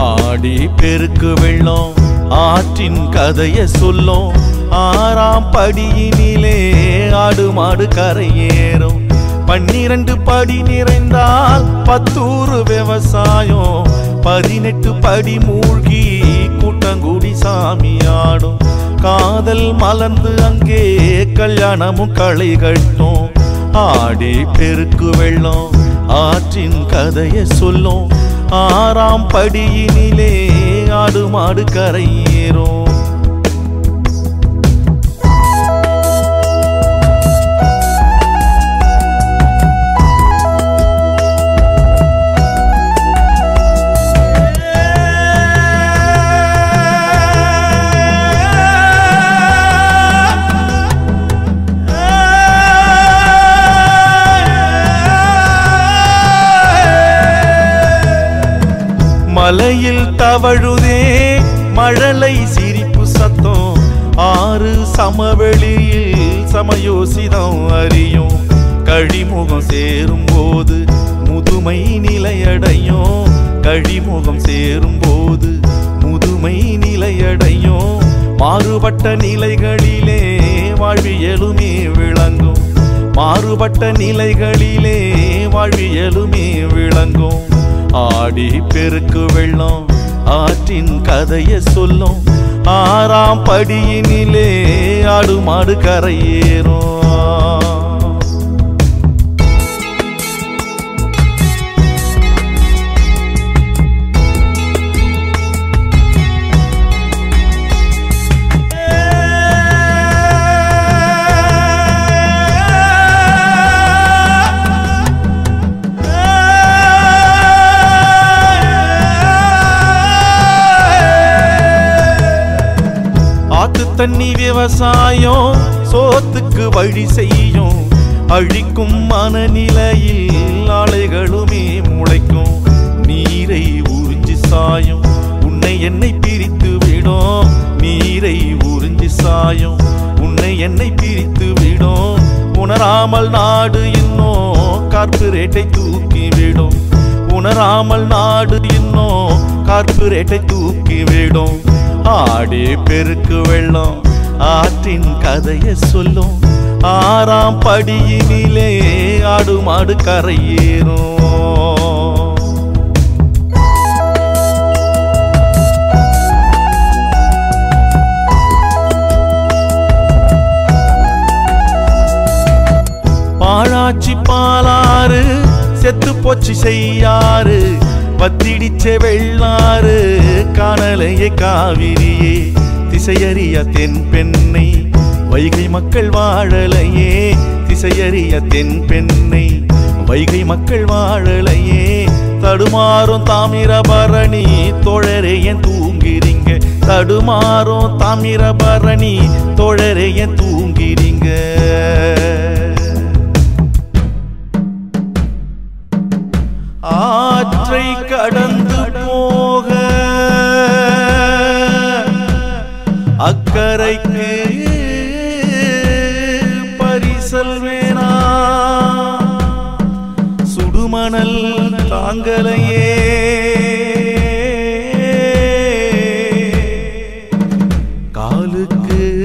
ஆடி பெருக்கு வெள்ளம் ஆற்றின் கதைய சொல்லும் ஆறாம் படியினிலே ஆடு மாடு கரையேறும் பன்னிரண்டு படி நிறைந்தால் பத்தூறு விவசாயம் பதினெட்டு படி மூழ்கி கூட்டங்கூடி சாமியாடும் காதல் மலர்ந்து அங்கே கல்யாணமும் களை கட்டும் ஆடி பெருக்கு வெள்ளம் ஆற்றின் கதைய சொல்லும் ஆறாம் படியினிலே ஆடு மாடு கரையேறும் மலையில் தவழுதே மழலை சிரிப்பு சத்தம் ஆறு சமவெளியில் சமயோசிதம் அறியும் கழிமுகம் சேரும் போது முதுமை நிலையடையும் கழிமுகம் சேரும் போது முதுமை நிலையடையும் மாறுபட்ட நிலைகளிலே வாழ்வியலுமே விளங்கும் மாறுபட்ட நிலைகளிலே வாழ்வியலுமே விளங்கும் ஆடி பெருக்கு வெள்ளம் ஆற்றின் கதைய சொல்லும் ஆறாம் படியினிலே ஆடு மாடு கரையேறும் ஆத்து தண்ணி விவசாயம் சோத்துக்கு வழி செய்யும் அழிக்கும் மனநிலையில் ஆலைகளுமே முளைக்கும் நீரை உறிஞ்சி சாயும் உன்னை என்னை பிரித்து விடும் நீரை உறிஞ்சி சாயும் உன்னை என்னை பிரித்து விடும் உணராமல் நாடு இன்னும் கார்ப்பரேட்டை தூக்கி விடும் உணராமல் நாடு இன்னும் கார்ப்பரேட்டை தூக்கி விடும் ஆடி பெருக்கு வெள்ளம் ஆற்றின் கதைய சொல்லும் ஆறாம் படியினிலே ஆடு மாடு கரையேறும் பாழாச்சி பாலாறு செத்து போச்சு செய்யாறு பத்திடிச்ச வெள்ளாறு காணலையே காவிரியே திசையறிய தென் பெண்ணை வைகை மக்கள் வாழலையே திசையறிய தென் பெண்ணை வைகை மக்கள் வாழலையே தடுமாறும் தாமிரபரணி தோழரே ஏன் தூங்கிறீங்க தடுமாறும் தாமிரபரணி தோழரே ஏன் தூங்கிறீங்க ஆற்றை கடந்து போக அக்கறைக்கு பரிசல் வேணா சுடுமணல் தாங்கலையே காலுக்கு